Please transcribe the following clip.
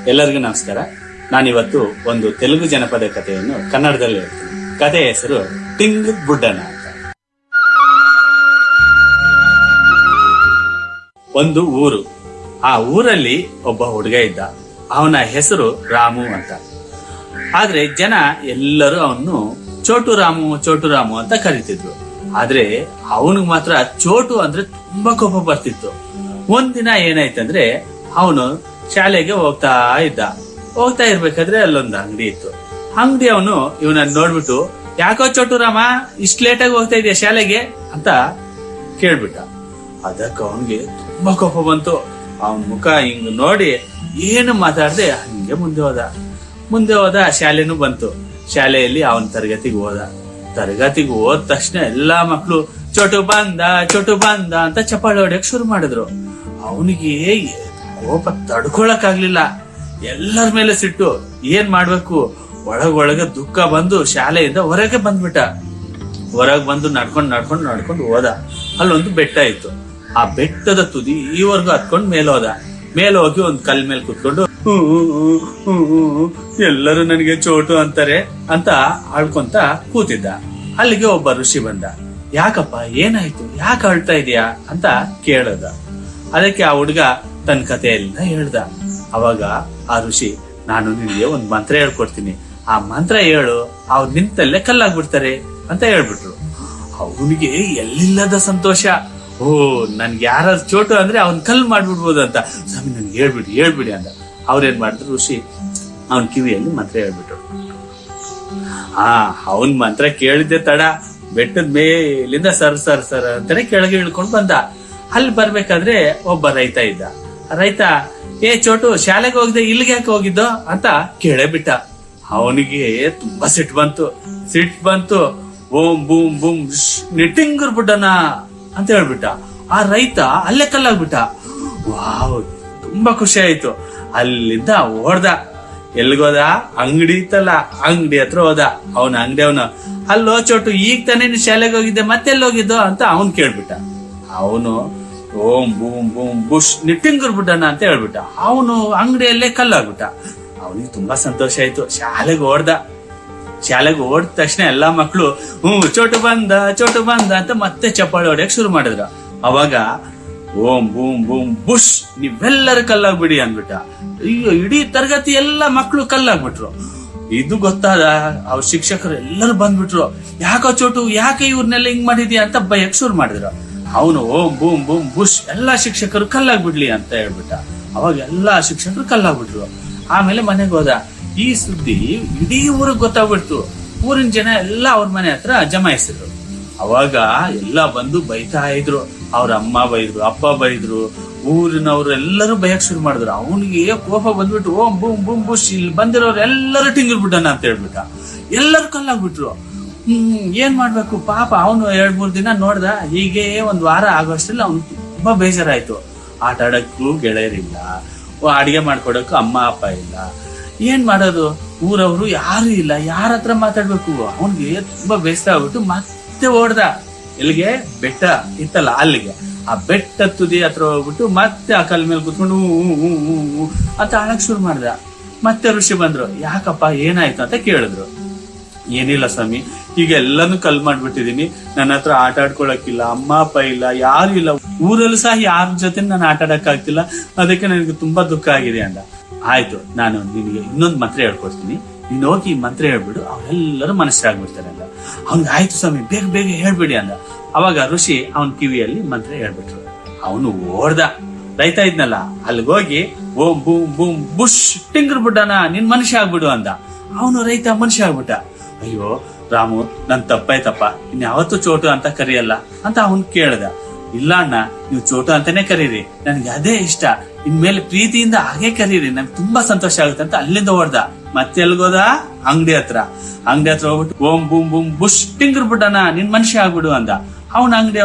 ಎಲ್ಲರಿಗೂ ನಮಸ್ಕಾರ ನಾನಿವತ್ತು ಒಂದು ತೆಲುಗು ಜನಪದ ಕಥೆಯನ್ನು ಕನ್ನಡದಲ್ಲಿ ಹೇಳ್ತೀನಿ ಕಥೆಯ ಹೆಸರು ಟಿಂಗ್ ಬುಡ್ಡನ ಅಂತ ಒಂದು ಊರು ಆ ಊರಲ್ಲಿ ಒಬ್ಬ ಹುಡುಗ ಇದ್ದ ಅವನ ಹೆಸರು ರಾಮು ಅಂತ ಆದ್ರೆ ಜನ ಎಲ್ಲರೂ ಅವನು ಚೋಟು ರಾಮು ಚೋಟು ರಾಮು ಅಂತ ಕರಿತಿದ್ರು ಆದ್ರೆ ಅವನಿಗೆ ಮಾತ್ರ ಚೋಟು ಅಂದ್ರೆ ತುಂಬಾ ಕೋಪ ಬರ್ತಿತ್ತು ಒಂದಿನ ಏನಾಯ್ತಂದ್ರೆ ಅವನು ಶಾಲೆಗೆ ಹೋಗ್ತಾ ಇದ್ದ ಹೋಗ್ತಾ ಇರ್ಬೇಕಾದ್ರೆ ಅಲ್ಲೊಂದು ಅಂಗಡಿ ಇತ್ತು ಅಂಗಡಿ ಅವನು ಇವನ ನೋಡ್ಬಿಟ್ಟು ಯಾಕೋ ಚೋಟು ರಾಮ ಇಷ್ಟ ಲೇಟಾಗಿ ಹೋಗ್ತಾ ಇದೆಯಾ ಶಾಲೆಗೆ ಅಂತ ಕೇಳ್ಬಿಟ್ಟ ಅದಕ್ಕೆ ಅವನಿಗೆ ತುಂಬಾ ಕೋಪ ಬಂತು ಅವನ ಮುಖ ಹಿಂಗ್ ನೋಡಿ ಏನು ಮಾತಾಡದೆ ಹಂಗೆ ಮುಂದೆ ಹೋದ ಮುಂದೆ ಹೋದ ಶಾಲೆನೂ ಬಂತು ಶಾಲೆಯಲ್ಲಿ ಅವನ ತರಗತಿಗೆ ಹೋದ ತರಗತಿಗೆ ಹೋದ ತಕ್ಷಣ ಎಲ್ಲಾ ಮಕ್ಕಳು ಚೋಟು ಬಂದ ಚೋಟು ಬಂದ ಅಂತ ಚಪ್ಪಾಳೆ ಹೊಡ್ಯಕ್ ಶುರು ಮಾಡಿದ್ರು ಅವನಿಗೆ ಕೋಪ ತಡ್ಕೊಳಕ್ ಆಗ್ಲಿಲ್ಲ ಎಲ್ಲರ ಮೇಲೆ ಸಿಟ್ಟು ಏನ್ ಮಾಡ್ಬೇಕು ಒಳಗೊಳಗೆ ದುಃಖ ಬಂದು ಶಾಲೆಯಿಂದ ಹೊರಗೆ ಬಂದ್ಬಿಟ್ಟ ಹೊರಗ್ ಬಂದು ನಡ್ಕೊಂಡು ನಡ್ಕೊಂಡು ನಡ್ಕೊಂಡು ಹೋದ ಅಲ್ಲೊಂದು ಬೆಟ್ಟ ಇತ್ತು ಆ ಬೆಟ್ಟದ ತುದಿ ಈವರೆಗೂ ಹತ್ಕೊಂಡು ಮೇಲೆ ಹೋದ ಮೇಲೆ ಹೋಗಿ ಒಂದ್ ಕಲ್ ಮೇಲೆ ಕುತ್ಕೊಂಡು ಹೂ, ಹೂ, ಹೂ, ಹೂ, ಹೂ, ಎಲ್ಲರೂ ನನಗೆ ಚೋಟು ಅಂತಾರೆ ಅಂತ ಆಳ್ಕೊಂತ ಕೂತಿದ್ದ ಅಲ್ಲಿಗೆ ಒಬ್ಬ ಋಷಿ ಬಂದ ಯಾಕಪ್ಪ ಏನಾಯ್ತು ಯಾಕೆ ಅಳ್ತಾ ಇದೀಯಾ ಅಂತ ಕೇಳದ ಅದಕ್ಕೆ ಆ ಹುಡುಗ ತನ್ನ ಕಥೆಯೆಲ್ಲ ಹೇಳ್ದ ಅವಾಗ ಆ ಋಷಿ ನಾನು ನಿನಗೆ ಒಂದ್ ಮಂತ್ರ ಹೇಳ್ಕೊಡ್ತೀನಿ ಆ ಮಂತ್ರ ಹೇಳು ಅವ್ರು ನಿಂತಲ್ಲೇ ಕಲ್ಲಾಗ್ಬಿಡ್ತಾರೆ ಅಂತ ಹೇಳ್ಬಿಟ್ರು ಅವನಿಗೆ ಎಲ್ಲಿಲ್ಲದ ಸಂತೋಷ ಓ ನನ್ಗೆ ಯಾರಾದ್ರು ಚೋಟು ಅಂದ್ರೆ ಅವ್ನ್ ಕಲ್ ಮಾಡ್ಬಿಡ್ಬೋದು ಅಂತ ಸ್ವಾಮಿ ನನ್ಗೆ ಹೇಳ್ಬಿಡಿ ಹೇಳ್ಬಿಡಿ ಅಂತ ಅವ್ರೇನ್ ಮಾಡಿದ್ರು ಋಷಿ ಅವನ್ ಕಿವಿಯಲ್ಲಿ ಮಂತ್ರ ಹೇಳ್ಬಿಟ್ರು ಹಾ ಅವನ್ ಮಂತ್ರ ಕೇಳಿದ್ದೆ ತಡ ಬೆಟ್ಟದ ಮೇಲಿಂದ ಸರ್ ಸರ್ ಸರ್ ಅಂತಾನೆ ಕೆಳಗೆ ಇಳ್ಕೊಂಡ್ ಬಂದ ಅಲ್ಲಿ ಬರ್ಬೇಕಾದ್ರೆ ಒಬ್ಬ ರೈತ ಇದ್ದ ರೈತ ಏ ಚೋಟು ಶಾಲೆಗೆ ಹೋಗದೆ ಇಲ್ಲಿಗೆ ಯಾಕೆ ಹೋಗಿದ್ದೋ ಅಂತ ಕೇಳೇ ಬಿಟ್ಟ ಅವನಿಗೆ ತುಂಬಾ ಸಿಟ್ಟು ಬಂತು ಸಿಟ್ಟು ಬಂತು ಓಂ ಬೂಮ್ ಬೂಮ್ ನಿಟ್ಟಿಂಗರ್ ಬಿಟ್ಟನ ಅಂತ ಹೇಳ್ಬಿಟ್ಟ ಆ ರೈತ ಅಲ್ಲೇ ಕಲ್ಲಾಗ್ಬಿಟ್ಟ ವಾವ್ ತುಂಬಾ ಖುಷಿ ಆಯ್ತು ಅಲ್ಲಿಂದ ಓಡ್ದ ಎಲ್ಗೋದ ಅಂಗಡಿ ಇತ್ತಲ್ಲ ಅಂಗಡಿ ಹತ್ರ ಹೋದ ಅವನ ಅಂಗಡಿ ಅವನು ಅಲ್ಲೋ ಚೋಟು ಈಗ ತಾನೇ ನೀನ್ ಶಾಲೆಗೆ ಹೋಗಿದ್ದೆ ಮತ್ತೆಲ್ಲಿ ಹೋಗಿದ್ದೋ ಅಂತ ಅವನ್ ಕೇಳ್ಬಿಟ್ಟ ಅವನು ಓಂ ಬೂಮ್ ಬೂಮ್ ಬುಷ್ ನಿಟ್ಟಿಂಗರ್ ಬಿಟ್ಟನ ಅಂತ ಹೇಳ್ಬಿಟ್ಟ ಅವನು ಅಂಗಡಿಯಲ್ಲೇ ಕಲ್ಲಾಗ್ಬಿಟ್ಟ ಅವನಿಗೆ ತುಂಬಾ ಸಂತೋಷ ಆಯ್ತು ಶಾಲೆಗೆ ಓಡ್ದ ಶಾಲೆಗೆ ಓಡಿದ ತಕ್ಷಣ ಎಲ್ಲಾ ಮಕ್ಕಳು ಹ್ಮ್ ಚೋಟು ಬಂದ ಚೋಟು ಬಂದ ಅಂತ ಮತ್ತೆ ಚಪ್ಪಾಳೆ ಹೊಡ್ಯಕ್ ಶುರು ಮಾಡಿದ್ರ ಅವಾಗ ಓಂ ಬೂಮ್ ಬೂಮ್ ಬುಷ್ ನೀವೆಲ್ಲರೂ ಕಲ್ಲಾಗ್ಬಿಡಿ ಅಂದ್ಬಿಟ್ಟ ಅಯ್ಯೋ ಇಡೀ ತರಗತಿ ಎಲ್ಲ ಮಕ್ಕಳು ಕಲ್ಲಾಗ್ಬಿಟ್ರು ಇದು ಗೊತ್ತಾದ ಅವ್ರ ಶಿಕ್ಷಕರು ಎಲ್ಲರೂ ಬಂದ್ಬಿಟ್ರು ಯಾಕೋ ಚೋಟು ಯಾಕೆ ಇವ್ರನ್ನೆಲ್ಲ ಹಿಂಗ್ ಮಾಡಿದ್ಯಾ ಅಂತ ಬಯಕ್ ಶುರು ಮಾಡಿದ್ರು ಅವನು ಓಂ ಬೂಮ್ ಬೂಮ್ ಬುಷ್ ಎಲ್ಲಾ ಶಿಕ್ಷಕರು ಕಲ್ಲಾಗ್ಬಿಡ್ಲಿ ಅಂತ ಹೇಳ್ಬಿಟ್ಟ ಅವಾಗ ಎಲ್ಲಾ ಶಿಕ್ಷಕರು ಕಲ್ಲಾಗ್ಬಿಟ್ರು ಆಮೇಲೆ ಮನೆಗೆ ಹೋದ ಈ ಸುದ್ದಿ ಇಡೀ ಊರಿಗೆ ಗೊತ್ತಾಗ್ಬಿಡ್ತು ಊರಿನ ಜನ ಎಲ್ಲ ಅವ್ರ ಮನೆ ಹತ್ರ ಜಮಾಯಿಸಿದ್ರು ಅವಾಗ ಎಲ್ಲ ಬಂದು ಬೈತಾ ಇದ್ರು ಅವ್ರ ಅಮ್ಮ ಬೈದ್ರು ಅಪ್ಪ ಬೈದ್ರು ಊರಿನವ್ರು ಎಲ್ಲರೂ ಬಯಕ್ ಶುರು ಮಾಡಿದ್ರು ಅವನಿಗೆ ಕೋಪ ಬಂದ್ಬಿಟ್ಟು ಓಂ ಬೂಮ್ ಬೂಮ್ ಬುಷ್ ಇಲ್ಲಿ ಬಂದಿರೋರು ಎಲ್ಲರೂ ಟಿಂಗಿರ್ ಬಿಟ್ಟನ ಅಂತ ಹೇಳ್ಬಿಟ್ಟ ಎಲ್ಲರೂ ಕಲ್ಲಾಗ್ಬಿಟ್ರು ಹ್ಮ್ ಏನ್ ಮಾಡ್ಬೇಕು ಪಾಪ ಅವನು ಎರಡ್ ಮೂರ್ ದಿನ ನೋಡ್ದ ಹೀಗೆ ಒಂದ್ ವಾರ ಆಗೋಷ್ಟರಲ್ಲಿ ಅವ್ನು ತುಂಬಾ ಬೇಜಾರಾಯ್ತು ಆಟ ಆಡಕ್ಕೂ ಗೆಳೆಯರಿಲ್ಲ ಅಡಿಗೆ ಮಾಡ್ಕೊಡಕ್ಕೂ ಅಮ್ಮ ಅಪ್ಪ ಇಲ್ಲ ಏನ್ ಮಾಡೋದು ಊರವ್ರು ಯಾರು ಇಲ್ಲ ಯಾರ ಹತ್ರ ಮಾತಾಡ್ಬೇಕು ಅವನ್ಗೆ ತುಂಬಾ ಬೇಸರ ಆಗ್ಬಿಟ್ಟು ಮತ್ತೆ ಓಡ್ದ ಎಲ್ಲಿಗೆ ಬೆಟ್ಟ ಇತ್ತಲ್ಲ ಅಲ್ಲಿಗೆ ಆ ಬೆಟ್ಟ ತುದಿ ಹತ್ರ ಹೋಗ್ಬಿಟ್ಟು ಮತ್ತೆ ಆ ಕಲ್ ಮೇಲೆ ಕುತ್ಕೊಂಡು ಹೂ ಹೂ ಹೂ ಹೂ ಹೂ ಅಂತ ಆಳಕ್ ಶುರು ಮಾಡ್ದ ಮತ್ತೆ ಋಷಿ ಬಂದ್ರು ಯಾಕಪ್ಪ ಏನಾಯ್ತು ಅಂತ ಕೇಳಿದ್ರು ಏನಿಲ್ಲ ಸ್ವಾಮಿ ಈಗ ಎಲ್ಲಾನು ಕಲ್ ಮಾಡ್ಬಿಟ್ಟಿದೀನಿ ನನ್ನ ಹತ್ರ ಆಟ ಆಡ್ಕೊಳಕ್ಕಿಲ್ಲ ಅಮ್ಮ ಅಪ್ಪ ಇಲ್ಲ ಯಾರು ಇಲ್ಲ ಊರಲ್ಲೂ ಸಹ ಯಾರ ಜೊತೆ ನಾನು ಆಟ ಆಡಕ್ ಆಗ್ತಿಲ್ಲ ಅದಕ್ಕೆ ನನಗೆ ತುಂಬಾ ದುಃಖ ಆಗಿದೆ ಅಂದ ಆಯ್ತು ನಾನು ನಿನಗೆ ಇನ್ನೊಂದು ಮಂತ್ರ ಹೇಳ್ಕೊಡ್ತೀನಿ ನೀನ್ ಹೋಗಿ ಈ ಮಂತ್ರ ಹೇಳ್ಬಿಡು ಅವರೆಲ್ಲರೂ ಮನಸ್ಸಾಗ್ಬಿಡ್ತಾರೆ ಅಂದ ಅವ್ನಿಗೆ ಆಯ್ತು ಸ್ವಾಮಿ ಬೇಗ ಬೇಗ ಹೇಳ್ಬಿಡಿ ಅಂದ ಅವಾಗ ಋಷಿ ಅವನ್ ಕಿವಿಯಲ್ಲಿ ಮಂತ್ರ ಹೇಳ್ಬಿಟ್ರು ಅವನು ಓಡ್ದ ರೈತ ಇದ್ನಲ್ಲ ಅಲ್ಲಿಗೆ ಹೋಗಿ ಓಂ ಬೂಮ್ ಬೂಮ್ ಬುಷ್ ಟಿಂಗ್ರ್ ಬಿಡ್ಡನ ನಿನ್ ಮನುಷ್ಯ ಆಗ್ಬಿಡು ಅಂದ ಅವನು ರೈತ ಮನುಷ್ಯ ಆಗ್ಬಿಟ್ಟ ಅಯ್ಯೋ ರಾಮು ನನ್ ತಪ್ಪಾಯ್ತಪ್ಪ ಇನ್ ಯಾವತ್ತೂ ಚೋಟು ಅಂತ ಕರೆಯಲ್ಲ ಅಂತ ಅವನ್ ಕೇಳ್ದ ಇಲ್ಲ ಅಣ್ಣ ನೀವು ಚೋಟು ಅಂತಾನೆ ಕರೀರಿ ನನ್ಗೆ ಅದೇ ಇಷ್ಟ ಇನ್ಮೇಲೆ ಪ್ರೀತಿಯಿಂದ ಹಾಗೆ ಕರೀರಿ ನನ್ಗೆ ತುಂಬಾ ಸಂತೋಷ ಆಗುತ್ತೆ ಅಂತ ಅಲ್ಲಿಂದ ಹೊಡ್ದ ಮತ್ತೆ ಎಲ್ಗೋದ ಅಂಗಡಿ ಹತ್ರ ಅಂಗಡಿ ಹತ್ರ ಹೋಗ್ಬಿಟ್ಟು ಓಂ ಬೂಮ್ ಬೂಮ್ ಬುಷ್ ಟಿಂಗ್ರ್ ಬಿಟ್ಟನ ನಿನ್ ಮನುಷ್ಯ ಆಗ್ಬಿಡು ಅಂದ ಅವನ ಅಂಗಡಿ